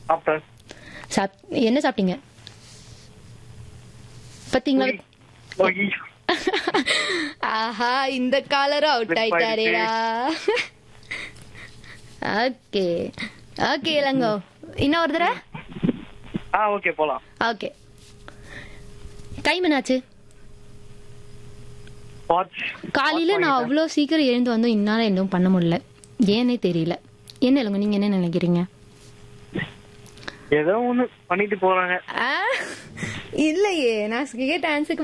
சாப்பிட்டேன் சாப் என்ன சாப்பிட்டீங்க பாத்தீங்களா ஓகே ஆஹா இந்த காலரும் அவுட் Slip ஆயிட்டாரேடா ஓகே ஓகே இளங்கோ இன்னும் ஒரு தடவை ஆ ஓகே போலாம் ஓகே டைம் என்னாச்சு வாட்ச் காலையில நான் அவ்வளோ சீக்கிரம் எழுந்து வந்தோம் இன்னால எதுவும் பண்ண முடியல ஏன்னே தெரியல என்ன இல்லைங்க நீங்க என்ன நினைக்கிறீங்க ஏதோ ஒண்ணு பண்ணிட்டு போறாங்க இல்லையே நான் கேட்ட ஆன்சருக்கு